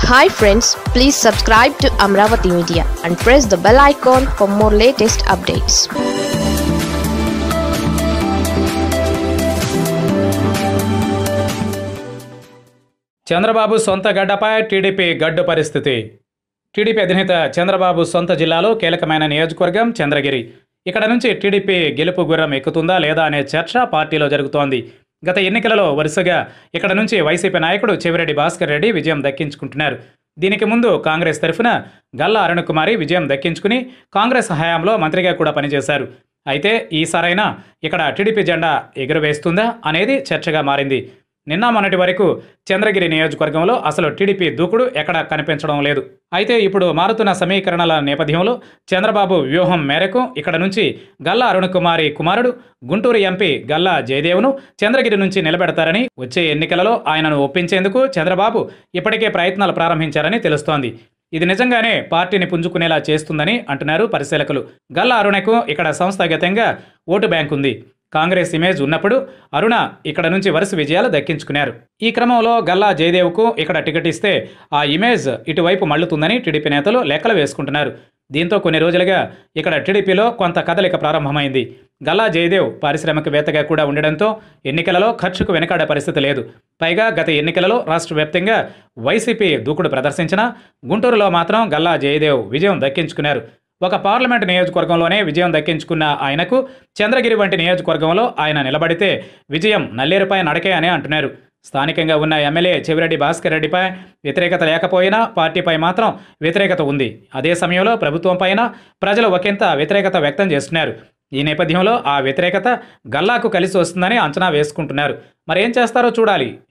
hi friends please subscribe to Amaravati media and press the bell icon for more latest updates Chandrababu సొంత గడ్డపై TDP గడ్డు పరిస్థితి TDP అధినేత చంద్రబాబు సొంత జిల్లాలో కీలకమైన నియోజకవర్గం చంద్రగిరి ఇక్కడ నుంచి టీడీపీ గెలుపు గుర్రం ఎక్కుతుందా లేదా అనే చర్చ పార్టీలో జరుగుతోంది గత ఎన్నికలలో వరుసగా ఇక్కడ నుంచి వైసీపీ నాయకుడు చెవిరెడ్డి భాస్కర్ రెడ్డి విజయం దక్కించుకుంటున్నారు దీనికి ముందు కాంగ్రెస్ తరఫున గల్లా అరుణకుమారి విజయం దక్కించుకుని కాంగ్రెస్ హయాంలో మంత్రిగా కూడా పనిచేశారు అయితే ఈసారైనా ఇక్కడ టీడీపీ జెండా ఎగురవేస్తుందా అనేది చర్చగా మారింది నిన్న మొన్నటి వరకు చంద్రగిరి నియోజకవర్గంలో అసలు టీడీపీ దూకుడు ఎక్కడ కనిపించడం లేదు అయితే ఇప్పుడు మారుతున్న సమీకరణల నేపథ్యంలో చంద్రబాబు వ్యూహం మేరకు ఇక్కడ నుంచి గల్లా అరుణకుమారి కుమారుడు గుంటూరు ఎంపీ గల్లా జయదేవ్ను చంద్రగిరి నుంచి నిలబెడతారని వచ్చే ఎన్నికలలో ఆయనను ఒప్పించేందుకు చంద్రబాబు ఇప్పటికే ప్రయత్నాలు ప్రారంభించారని తెలుస్తోంది ఇది నిజంగానే పార్టీని పుంజుకునేలా చేస్తుందని అంటున్నారు పరిశీలకులు గల్లా అరుణకు ఇక్కడ సంస్థాగతంగా ఓటు బ్యాంక్ ఉంది కాంగ్రెస్ ఇమేజ్ ఉన్నప్పుడు అరుణ ఇక్కడ నుంచి వరుస విజయాలు దక్కించుకున్నారు ఈ క్రమంలో గల్లా జయదేవ్కు ఇక్కడ టికెట్ ఇస్తే ఆ ఇమేజ్ ఇటువైపు మళ్లుతుందని టీడీపీ నేతలు లెక్కలు వేసుకుంటున్నారు దీంతో కొన్ని రోజులుగా ఇక్కడ టీడీపీలో కొంత కదలిక ప్రారంభమైంది గల్లా జయదేవ్ పారిశ్రామికవేత్తగా కూడా ఉండడంతో ఎన్నికలలో ఖర్చుకు వెనకాడే పరిస్థితి లేదు పైగా గత ఎన్నికలలో రాష్ట్ర వ్యాప్తంగా వైసీపీ దూకుడు ప్రదర్శించిన గుంటూరులో మాత్రం గల్లా జయదేవ్ విజయం దక్కించుకున్నారు ఒక పార్లమెంట్ నియోజకవర్గంలోనే విజయం దక్కించుకున్న ఆయనకు చంద్రగిరి వంటి నియోజకవర్గంలో ఆయన నిలబడితే విజయం నల్లేరుపై నడకే అని అంటున్నారు స్థానికంగా ఉన్న ఎమ్మెల్యే చెవిరెడ్డి భాస్కర్ రెడ్డిపై వ్యతిరేకత లేకపోయినా పార్టీపై మాత్రం వ్యతిరేకత ఉంది అదే సమయంలో ప్రభుత్వం పైన ప్రజలు ఒకంత వ్యతిరేకత వ్యక్తం చేస్తున్నారు ఈ నేపథ్యంలో ఆ వ్యతిరేకత గల్లాకు కలిసి వస్తుందని అంచనా వేసుకుంటున్నారు మరేం చేస్తారో చూడాలి